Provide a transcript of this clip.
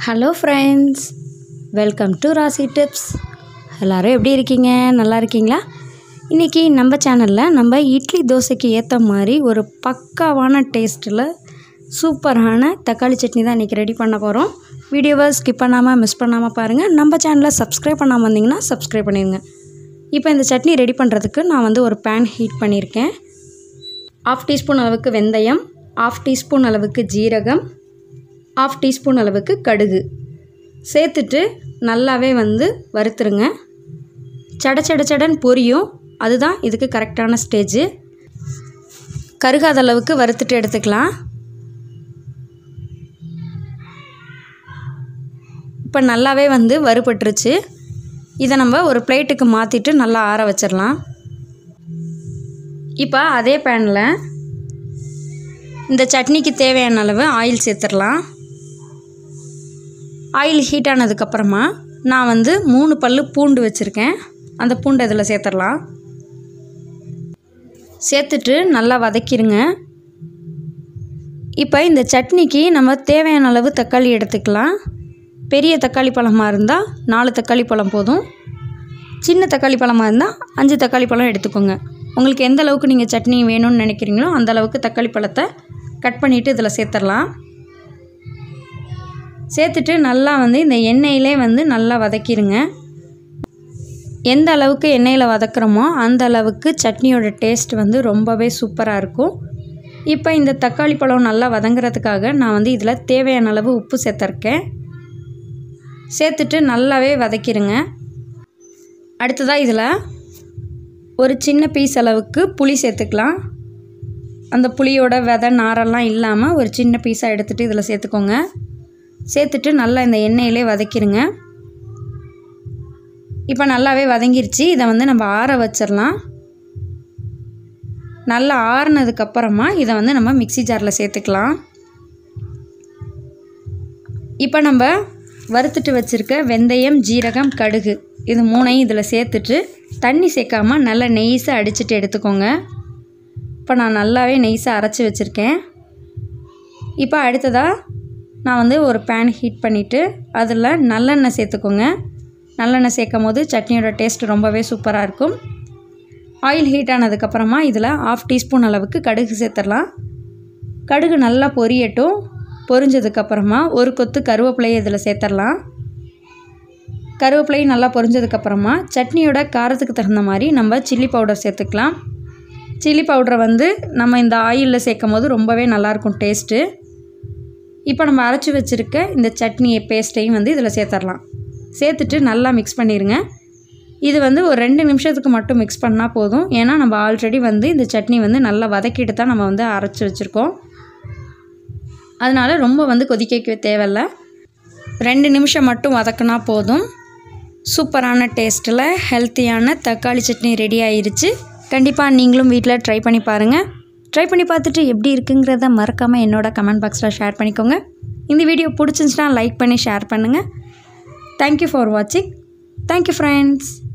hello friends welcome to Rasi tips எல்லோரும் எப்படி இருக்கீங்க நல்லா இருக்கீங்களா இன்றைக்கி நம்ம சேனலில் நம்ம இட்லி தோசைக்கு ஏற்ற மாதிரி ஒரு பக்காவான டேஸ்ட்டில் சூப்பரான தக்காளி சட்னி தான் இன்றைக்கி ரெடி பண்ண போகிறோம் வீடியோவை ஸ்கிப் பண்ணாமல் மிஸ் பண்ணாமல் பாருங்கள் நம்ம சேனலை சப்ஸ்கிரைப் பண்ணாமல் வந்தீங்கன்னா சப்ஸ்கிரைப் பண்ணிடுங்க இப்போ இந்த சட்னி ரெடி பண்ணுறதுக்கு நான் வந்து ஒரு பேன் ஹீட் பண்ணியிருக்கேன் ஆஃப் டீஸ்பூன் அளவுக்கு வெந்தயம் ஆஃப் டீஸ்பூன் அளவுக்கு ஜீரகம் ஆஃப் டீஸ்பூன் அளவுக்கு கடுகு சேர்த்துட்டு நல்லாவே வந்து வறுத்துருங்க சட சட சடன் பொரியும் அதுதான் இதுக்கு கரெக்டான ஸ்டேஜு கருகாத அளவுக்கு வறுத்துட்டு எடுத்துக்கலாம் இப்போ நல்லாவே வந்து வறுபட்டுருச்சு இதை நம்ம ஒரு பிளேட்டுக்கு மாற்றிட்டு நல்லா ஆற வச்சிடலாம் இப்போ அதே பேனில் இந்த சட்னிக்கு தேவையான அளவு ஆயில் சேர்த்துடலாம் ஆயில் ஹீட் ஆனதுக்கப்புறமா நான் வந்து மூணு பல் பூண்டு வச்சுருக்கேன் அந்த பூண்டை இதில் சேர்த்துடலாம் சேர்த்துட்டு நல்லா வதக்கிடுங்க இப்போ இந்த சட்னிக்கு நம்ம தேவையான அளவு தக்காளி எடுத்துக்கலாம் பெரிய தக்காளி பழமாக இருந்தால் நாலு தக்காளி பழம் போதும் சின்ன தக்காளி பழமாக இருந்தால் அஞ்சு தக்காளி பழம் எடுத்துக்கோங்க உங்களுக்கு எந்த அளவுக்கு நீங்கள் சட்னி வேணும்னு நினைக்கிறீங்களோ அந்த அளவுக்கு தக்காளி பழத்தை கட் பண்ணிவிட்டு இதில் சேர்த்துடலாம் சேர்த்துட்டு நல்லா வந்து இந்த எண்ணெயிலே வந்து நல்லா வதக்கிடுங்க எந்த அளவுக்கு எண்ணெயில் வதக்குறோமோ அந்த அளவுக்கு சட்னியோட டேஸ்ட் வந்து ரொம்பவே சூப்பராக இருக்கும் இப்போ இந்த தக்காளி பழம் நல்லா வதங்குறதுக்காக நான் வந்து இதில் தேவையான அளவு உப்பு சேர்த்துருக்கேன் சேர்த்துட்டு நல்லாவே வதக்கிடுங்க அடுத்ததாக இதில் ஒரு சின்ன பீஸ் அளவுக்கு புளி சேர்த்துக்கலாம் அந்த புளியோட விதை நாரெல்லாம் இல்லாமல் ஒரு சின்ன பீஸாக எடுத்துகிட்டு இதில் சேர்த்துக்கோங்க சேர்த்துட்டு நல்லா இந்த எண்ணெயிலே வதக்கிடுங்க இப்போ நல்லாவே வதங்கிருச்சு இதை வந்து நம்ம ஆற வச்சிடலாம் நல்லா ஆறுனதுக்கப்புறமா இதை வந்து நம்ம மிக்சி ஜாரில் சேர்த்துக்கலாம் இப்போ நம்ம வறுத்துட்டு வச்சுருக்க வெந்தயம் ஜீரகம் கடுகு இது மூணையும் இதில் சேர்த்துட்டு தண்ணி சேர்க்காமல் நல்லா நெய்ஸாக அடிச்சுட்டு எடுத்துக்கோங்க இப்போ நான் நல்லாவே நெய்ஸாக அரைச்சி வச்சுருக்கேன் இப்போ அடுத்ததாக நான் வந்து ஒரு பேன் ஹீட் பண்ணிவிட்டு அதில் நல்லெண்ணெய் சேர்த்துக்கோங்க நல்லெண்ணெய் சேர்க்கும் போது சட்னியோட டேஸ்ட் ரொம்பவே சூப்பராக இருக்கும் ஆயில் ஹீட் ஆனதுக்கப்புறமா இதில் ஆஃப் டீஸ்பூன் அளவுக்கு கடுகு சேர்த்துடலாம் கடுகு நல்லா பொரியட்டும் பொரிஞ்சதுக்கப்புறமா ஒரு கொத்து கருவேப்பிலையை இதில் சேர்த்துடலாம் கருவேப்பிலையும் நல்லா பொரிஞ்சதுக்கப்புறமா சட்னியோட காரத்துக்கு தகுந்த மாதிரி நம்ம சில்லி பவுடர் சேர்த்துக்கலாம் சில்லி பவுடரை வந்து நம்ம இந்த ஆயிலில் சேர்க்கும் போது ரொம்பவே நல்லாயிருக்கும் டேஸ்ட்டு இப்போ நம்ம அரைச்சி வச்சுருக்க இந்த சட்னி பேஸ்ட்டையும் வந்து இதில் சேர்த்துடலாம் சேர்த்துட்டு நல்லா மிக்ஸ் பண்ணிடுங்க இது வந்து ஒரு ரெண்டு நிமிஷத்துக்கு மட்டும் மிக்ஸ் பண்ணால் போதும் ஏன்னா நம்ம ஆல்ரெடி வந்து இந்த சட்னி வந்து நல்லா வதக்கிட்டு தான் நம்ம வந்து அரைச்சி வச்சுருக்கோம் அதனால் ரொம்ப வந்து கொதிக்க தேவையில்ல ரெண்டு நிமிஷம் மட்டும் வதக்கினா போதும் சூப்பரான டேஸ்ட்டில் ஹெல்த்தியான தக்காளி சட்னி ரெடி ஆயிருச்சு கண்டிப்பாக நீங்களும் வீட்டில் ட்ரை பண்ணி பாருங்கள் ட்ரை பண்ணி பார்த்துட்டு எப்படி இருக்குங்கிறத மறக்காமல் என்னோட கமெண்ட் பாக்ஸில் ஷேர் பண்ணிக்கோங்க இந்த வீடியோ பிடிச்சிருந்துச்சுன்னா லைக் பண்ணி ஷேர் பண்ணுங்கள் தேங்க்யூ ஃபார் வாட்சிங் தேங்க்யூ ஃப்ரெண்ட்ஸ்